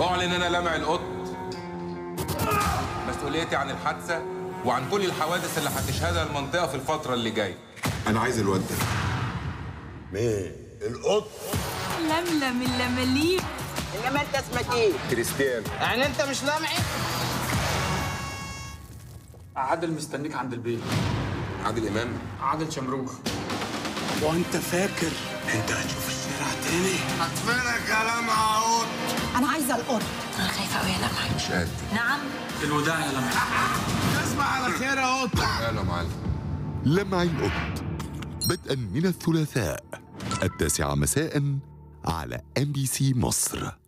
أعلن أنا لمع القط مسؤوليتي عن الحادثة وعن كل الحوادث اللي هتشهدها المنطقة في الفترة اللي جاية انا عايز الواد ده مين القط لملم اللمليم انما انت اسمك ايه؟ كريستيان يعني انت مش لمعي؟ عادل مستنيك عند البيت عادل إمام عادل شمروخ وانت فاكر انت هتشوف الشارع تاني هتفرق كلام عود انا عايزه القط انا خايفه قوي يا لمعي مش قد نعم الوداع يا لمعي تصبح على خير يا قط أهلا يا معلم لمع القط بدءا من الثلاثاء التاسعة مساء على ام بي سي مصر